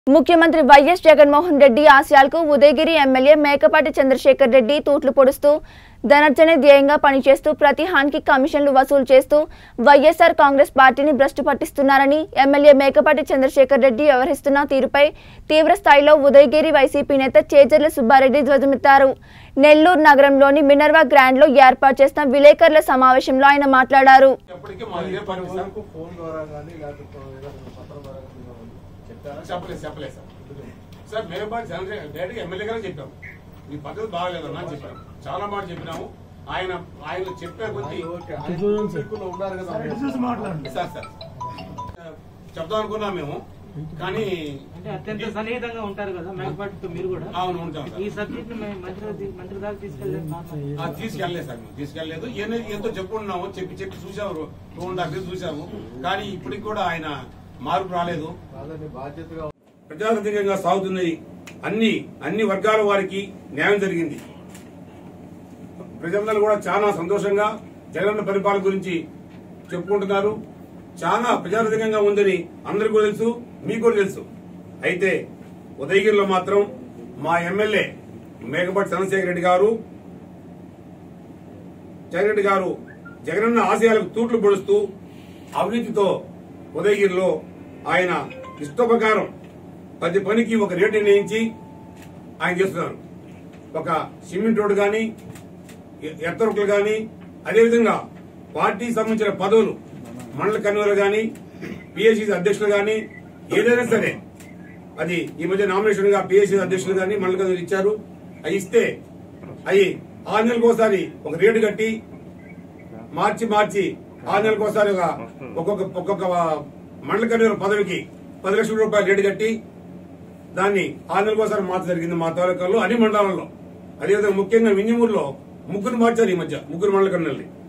ముఖ్యమంత్రి వైఎస్ జగన్మోహన్ రెడ్డి ఆశయాలకు ఉదయగిరి ఎమ్మెల్యే మేకపాటి చంద్రశేఖర్ రెడ్డి తూట్లు పొడుస్తూ ధనర్జనే ధ్యేయంగా పనిచేస్తూ ప్రతి హానికి కమిషన్లు వసూలు చేస్తూ వైఎస్ఆర్ కాంగ్రెస్ పార్టీని భ్రష్టు పట్టిస్తున్నారని ఎమ్మెల్యే మేకపాటి చంద్రశేఖర్ రెడ్డి వ్యవహరిస్తున్న తీరుపై తీవ్ర స్థాయిలో ఉదయగిరి వైసీపీ నేత చేజర్ల సుబ్బారెడ్డి ధ్వజమెత్తారు నెల్లూరు నగరంలోని మినర్వా గ్రాండ్లో ఏర్పాటు చేసిన విలేకరుల సమావేశంలో ఆయన మాట్లాడారు ఎప్పటికీ మా ఇదే పని సార్ వరకు ఫోన్ ద్వారా కానీ లేకపోతే ఏదైనా పత్రం ద్వారా కానీ ఏమన్నా చెప్పారా చెప్పలేదు చెప్పలేదు సార్ సార్ మేము పాటు చంద్రశేఖర్ డైరెక్ట్ ఎమ్మెల్యే గానే చెప్పాము మీ పద్ధతి బాగలేదన్నా అని చెప్పాము చాలా మాట చెప్పినాము ఆయన ఆయన చెప్పే కొద్దీ అది ఓకే. ఆయన చిక్కులో ఉన్నారు కదా మీరు. సార్ సార్ చెప్దాం అనుకున్నాం మేము కానీ అంటే అత్యంత సన్నిహితంగా ఉంటారు కదా మేకపాటితో మీరు కూడా అవును ఉంటాం ఈ సార్ సబ్జెక్ట్ ని మంత్రి మంత్రి దాకా తీసుకెళ్ళలేదు కారణం. ఆ, తీసుకెళ్ళలేదు సార్ మేము తీసుకెళ్ళలేదు ఏనే- ఎంతో చెప్పుకున్నాము చెప్పి చెప్పి చూసాము టూ అండ్ హాఫ్ డేస్ చూసాము కానీ ఇప్పటికి కూడా ఆయన మార్పు రాలేదు కాదండి బాధ్యతగా ప్రజాస్వామ్యంగా సాగుతుంది అన్ని అన్ని వర్గాల వారికి న్యాయం జరిగింది ప్రజలందరూ కూడా చాలా సంతోషంగా జగనన్న పరిపాలన గురించి చెప్పుకుంటున్నారు చాలా ప్రజాస్వామ్యంగా ఉందని అందరికీ కూడా తెలుసు మీకు కూడా తెలుసు అయితే ఉదయగిరిలో మాత్రం మా ఎమ్మెల్యే మేకపాటి చంద్రశేఖర రెడ్డి గారు జగన్ రెడ్డి గారు జగనన్న ఆశయాలకు తూట్లు పొడుస్తూ అవినీతితో ఉదయగిరిలో ఆయన ఇష్టప్రకారం ప్రతి పనికి ఒక రేటు నిర్ణయించి ఆయన చేస్తున్నారు ఒక సిమెంట్ రోడ్డు కానీ ఎత్తరుకులు కానీ అదేవిధంగా పార్టీకి సంబంధించిన పదవులు మండల కన్వీనర్ కానీ పిఎస్సి అధ్యక్షులు కానీ ఏదైనా సరే అది ఈ మధ్య నామినేషన్ గా పిఎస్సి అధ్యక్షులు కానీ మండల కన్వీనర్ ఇచ్చారు అవి ఇస్తే అవి ఆరు నెలలకు ఒకసారి ఒక రేటు కట్టి మార్చి మార్చి ఆరు నెలలకు ఒకసారి ఒక ఒక్కొక్క ఒక్కొక్క మండల కన్వీనర్ పదవికి పది లక్షల రూపాయలు రేటు కట్టి దాన్ని ఆరు నెలలకు ఒకసారి మార్చ జరిగింది మా తాలూకాలో అన్ని మండలాల్లో అదేవిధంగా ముఖ్యంగా వింజమూరులో ముగ్గురు మార్చారు ఈ మధ్య ముగ్గురు మండల కన్నుల్ని